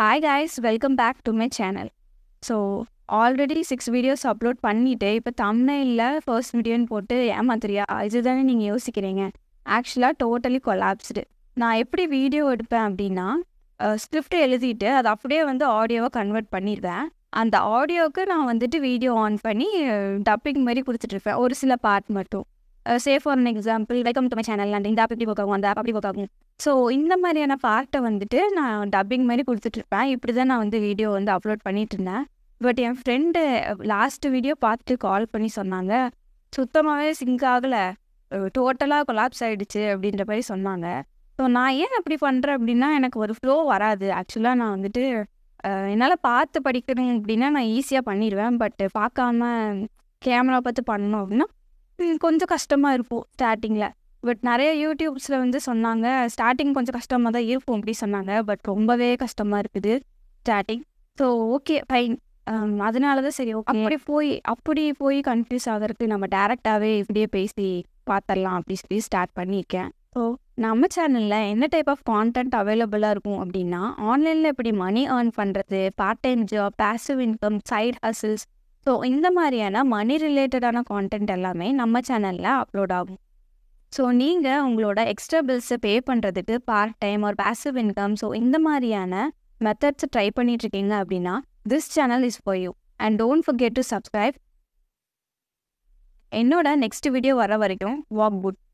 hi guys welcome back to my channel so already six videos upload பண்ணிவிட்டு இப்போ தமிழில் first வீடியோன்னு போட்டு ஏமாத்துறியா இதுதானே நீங்கள் யோசிக்கிறீங்க ஆக்சுவலாக டோட்டலி கொலாப்ஸ்டு நான் எப்படி வீடியோ எடுப்பேன் அப்படின்னா ஸ்கிரிப்ட் எழுதிட்டு அதை அப்படியே வந்து ஆடியோவாக கன்வெர்ட் பண்ணிடுவேன் அந்த ஆடியோவுக்கு நான் வந்துட்டு வீடியோ ஆன் பண்ணி டப்பிங் மாதிரி கொடுத்துட்ருப்பேன் ஒரு சில பார்ட் மட்டும் say for an example welcome to my channel and இந்த ஆப் இப்படி ஒர்க் ஆகும் அந்த ஆப் அப்படி ஒர்க் ஆகும் ஸோ இந்த மாதிரியான பார்ட்டை வந்துட்டு நான் டப்பிங் மாதிரி கொடுத்துட்ருப்பேன் இப்படி தான் நான் வந்து வீடியோ வந்து அப்லோட் பண்ணிட்டு இருந்தேன் பட் என் ஃப்ரெண்டு லாஸ்ட் வீடியோ பார்த்துட்டு கால் பண்ணி சொன்னாங்க சுத்தமாகவே சிங்க் ஆகலை டோட்டலாக கொலாப்ஸ் ஆகிடுச்சு அப்படின்ற மாதிரி சொன்னாங்க ஸோ நான் ஏன் அப்படி பண்ணுறேன் அப்படின்னா எனக்கு ஒரு ஃப்ளோ வராது ஆக்சுவலாக நான் வந்துட்டு என்னால் பார்த்து படிக்கணும் அப்படின்னா நான் ஈஸியாக பண்ணிடுவேன் பட் பார்க்காம கேமரா பார்த்து பண்ணணும் அப்படின்னா கொஞ்சம் கஷ்டமாக இருக்கும் ஸ்டார்டிங்கில் பட் நிறைய யூடியூப்ஸில் வந்து சொன்னாங்க ஸ்டார்டிங் கொஞ்சம் கஷ்டமாக தான் இருக்கும் அப்படி சொன்னாங்க பட் ரொம்பவே கஷ்டமாக இருக்குது ஸ்டார்டிங் ஸோ ஓகே ஃபைன் அதனால தான் சரி ஓகே அப்படி போய் அப்படி போய் கன்ஃபியூஸ் ஆகிறதுக்கு நம்ம டேரெக்டாகவே இப்படியே பேசி பார்த்துடலாம் அப்படி சொல்லி ஸ்டார்ட் பண்ணியிருக்கேன் ஸோ நம்ம சேனலில் என்ன டைப் ஆஃப் கான்டென்ட் அவைலபிளாக இருக்கும் அப்படின்னா ஆன்லைனில் எப்படி மணி ஏர்ன் பண்ணுறது part time job passive income side hustles so இந்த மாதிரியான மணி ரிலேட்டடான கான்டென்ட் எல்லாமே நம்ம சேனலில் அப்லோட் ஆகும் ஸோ நீங்கள் உங்களோட எக்ஸ்ட்ரா பில்ஸை பே பண்ணுறதுக்கு பார்ட் டைம் ஒரு பேசிவ் இன்கம் ஸோ இந்த மாதிரியான மெத்தட்ஸை ட்ரை பண்ணிட்டுருக்கீங்க அப்படின்னா this channel is for you and don't forget to subscribe என்னோட நெக்ஸ்ட் வீடியோ வர வரைக்கும் வாக் குட்